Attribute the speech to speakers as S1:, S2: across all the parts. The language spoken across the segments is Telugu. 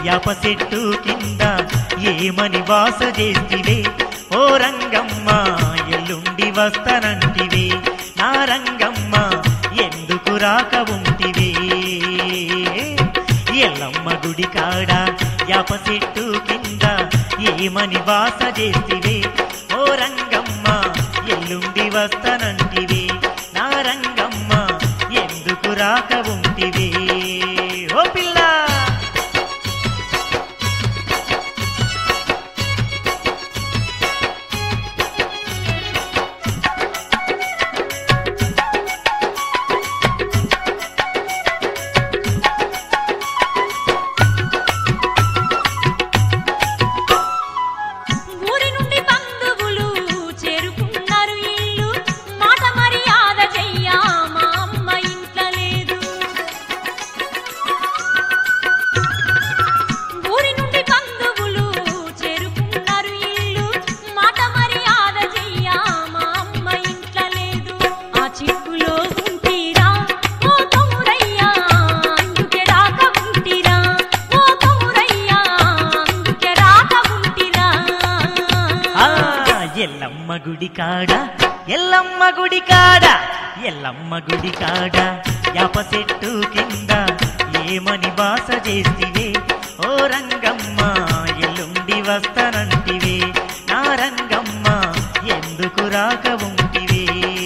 S1: యాప చెట్టు కింద ఏమని వాస చేస్తివే ఓ రంగమ్మ ఎల్లుండి వస్తానంటివే నా రంగమ్మ ఎందుకు రాక ఉంటివే ఎల్లమ్మ గుడి కాడ యాప చెట్టు కింద ఏమని వాస చేస్తివే ఓ రంగమ్మ ఎల్లుండి వస్తానంటివే నా రంగమ్మ ఎందుకు రాక ఉంటివే ఓ పిల్ల
S2: ఊరి నుండి బంధువులు చేరుకున్నారు ఇల్లు మాట మర్యాద చెయ్యా మా అమ్మ ఇంట్లో లేదు ఊరి నుండి బంధువులు చేరుకున్నారు ఇల్లు మాట మర్యాద చెయ్యా మా అమ్మ ఇంట్లో లేదు ఆ చిక్కులో ఉంటీరా ఓ తమ్మురయ్యా అందుకే రాక ఉంటీరా ఓ తమ్మురయ్యా అందుకే రాక ఉంటీరా
S1: ఆ ఎల్లమ్మ గుడి కాడ ఎల్లమ్మ గుడి కాడ ఎల్లమ్మ గుడి కాడ యాప చెట్టు కింద ఏమని బాస చేసివే ఓ రంగమ్మ ఎల్లుండి వస్తానంటివే నా రంగమ్మ ఎందుకు రాక ఉంటివే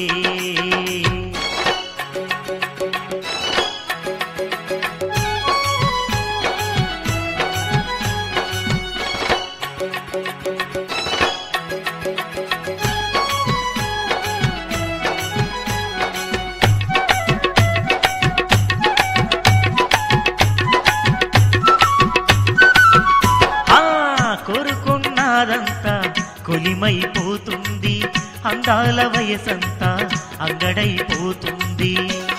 S1: ఆ కోరుకున్నదంతా కొలిమైపోతుంది అందాల వయసంతా అంగడైపోతుంది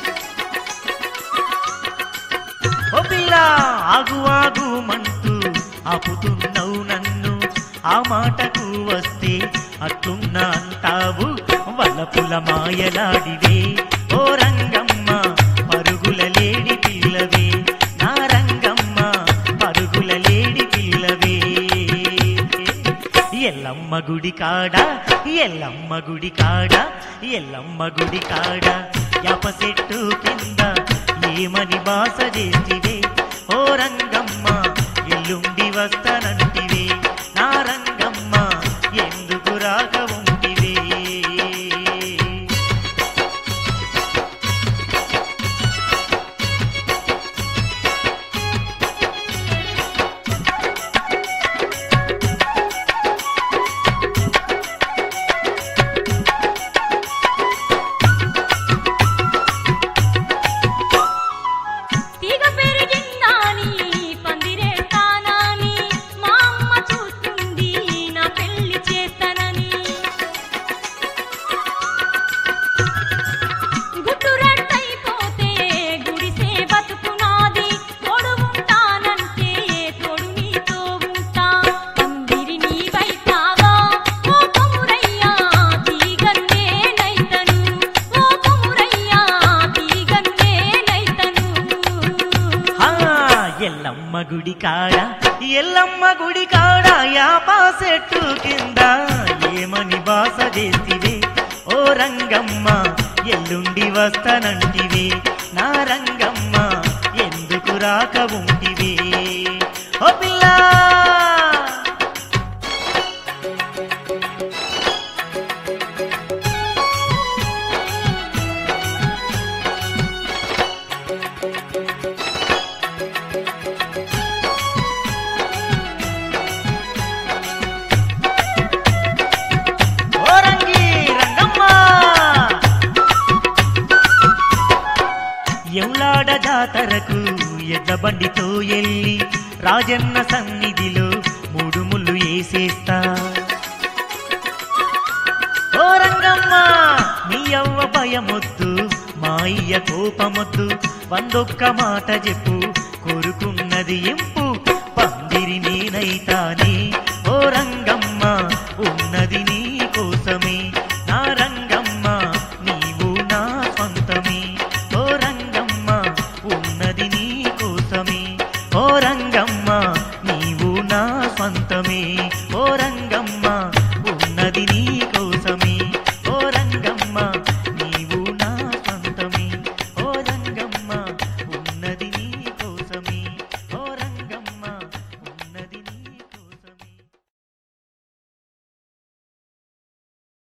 S1: ఓ పిల్ల ఆగు ఆగు మంటూ ఆపుతున్నావు నన్ను ఆ మాటకు వస్తే అట్లున్న అంటావు వలపుల మాయలాడివే ఓ రంగమ్మ పరుగుల లేడి పిల్లవే నా రంగమ్మ పరుగుల లేడి పిల్లవే ఎల్లమ్మ గుడి కాడ ఎల్లమ్మ గుడి కాడ ఎల్లమ్మ గుడి కాడ యాప చెట్టు కింద ఏమని బాస చేసివే ఓ రంగమ్మ ఎల్లుండి వస్తానంటివే నా రంగమ్మ ఎందుకు రాక ఉంటివే
S2: తీగ పెరిగిందాని పందిరేస్తానని మా అమ్మ చూస్తుంది నా పెళ్లి చేస్తానని గుట్టు రట్టయిపోతే గుడిసే బతుకునాది తోడు ఉంటానంటే తోడు నీతో ఉంటా పందిరి నీవైతావా ఓ కొమురయ్యా తీగను నేనైతను ఓ కొమురయ్యా తీగను నేనైతను
S1: ఆ ఎల్లమ్మ గుడి కాడ ఎల్లమ్మ గుడి కాడ యాపా చెట్టు కింద ఏమని బాస చేసివే ఓ రంగమ్మ ఎల్లుండి వస్తానంటివే నా రంగమ్మ ఎందుకు రాక ఉంటివే ఓ పిల్ల ఓ రంగి రంగమ్మ ఎవులాడ జాతరకు ఎడ్ల బండితో ఎల్లి రాజన్న సన్నిధిలో మూడు ముళ్ళు వేసేస్తా ఓ రంగమ్మ మీ అవ్వ భయమొద్దు మా అయ్య కోపమొద్దు వందొక్క మాట చెప్పు కోరుకున్నది ఇంపు పందిరి నేనైతానే ఓ రంగమ్మ ఉన్నది నీ కోసమే నా రంగమ్మ నీవు నా సొంతమే ఓ రంగమ్మ ఉన్నది నీ కోసమే ఓ రంగమ్మ